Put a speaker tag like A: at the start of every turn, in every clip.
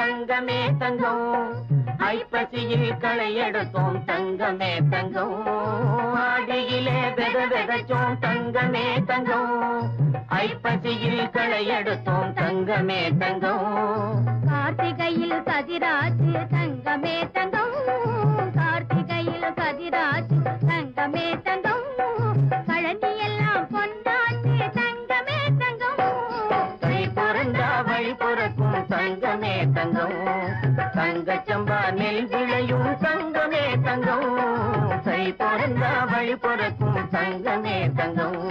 A: தங்கமே தங்கம் ஐப்பசியில் களை எடுத்தோம் தங்கமே தங்கம் ஆடியிலே வெத வெதச்சோம் தங்கமே தங்கம் ஐப்பசியில் களை எடுத்தோம் தங்கமே தங்கம்
B: கார்த்திகையில் கதிராச்சு தங்கமே தங்கம் கார்த்திகையில் கதிராச்சு தங்கமே தங்கம் கழனி எல்லாம் பொன்னாச்சு தங்கமே தங்கம்
A: கை பிறந்தா வழி பிறக்கும் தங்கமே தங்கம் தங்கச்சம்பா நெல் விளையும் தங்கமே தங்கம் கை பிறந்தா வழி பிறக்கும் தங்கமே தங்கம்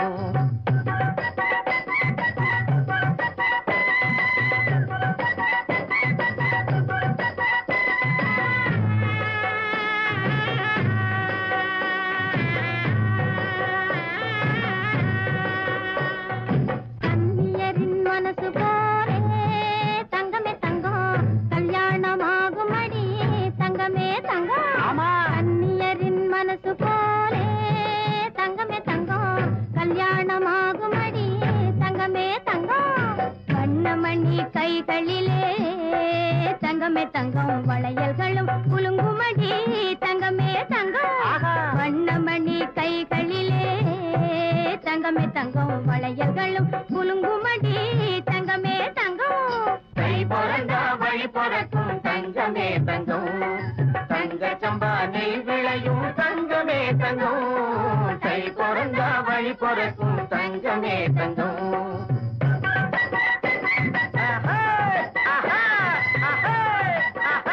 B: கன்னியரின் மனசு போலே தங்கமே தங்கம் கல்யாணமாகும் அடி தங்கமே தங்கம்
A: ஆமா.
B: கன்னியரின் மனசு போலே தங்கமே தங்கம் கல்யாணமாகும் அடி தங்கமே தங்கம் வண்ணமணி கைகளிலே தங்கமே தங்கம் வளையல்களும் குலுங்குமடி தங்கமே தங்கம்
A: ஆஹா.
B: வண்ணமணி கைகளிலே தங்கமே தங்கம் வளையல்களும் குலுங்குமடி தங்கமே தங்கம்
A: கை பிறந்தா வழி பிறக்கும் தங்கமே தங்கம் தங்கச்சம்பா நெல் விளையும் தங்கமே தங்கம் கை பிறந்தா வழி பிறக்கும் தங்கமே தங்கம் ஆஹா, ஆஹா, ஆஹா, ஆஹா.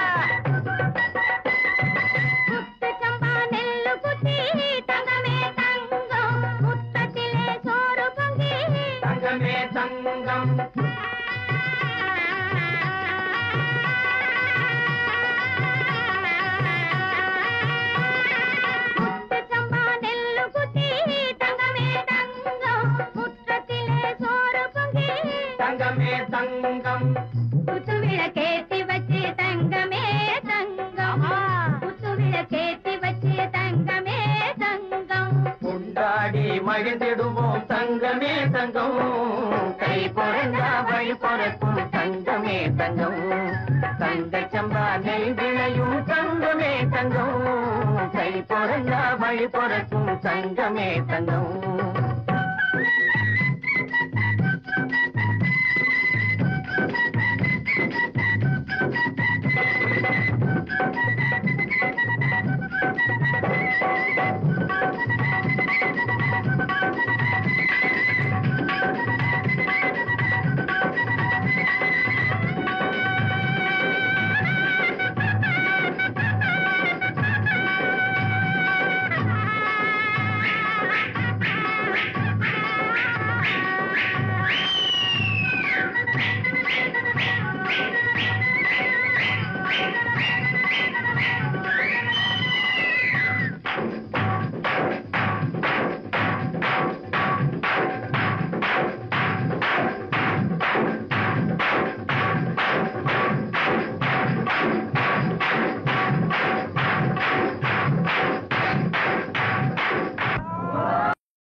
B: முத்து சம்பா நெல்லு குத்தி தங்கமே தங்கம் முத்தத்திலே சோறு பொங்கி
A: தங்கமே தங்கம்
B: முத்து சம்பா நெல்லு குத்தி தங்கமே தங்கம் முற்றத்திலே சோறு பொங்கி
A: தங்கமே தங்கம்
B: குத்து விளக்கேத்தி வச்சு தங்கமே தங்கம் குத்து விளக்கேத்தி வச்சு தங்கமே தங்கம்
A: கொண்டாடி மகிழ்ந்திடுவோம் தங்கமே தங்கம் கை பிறந்தா வழி பிறக்கும் தங்கமே தங்கம் தங்கச்சம்பா நெல் விளையும் தங்கமே தங்கம் கை பிறந்தா வழி பிறக்கும் தங்கமே தங்கம்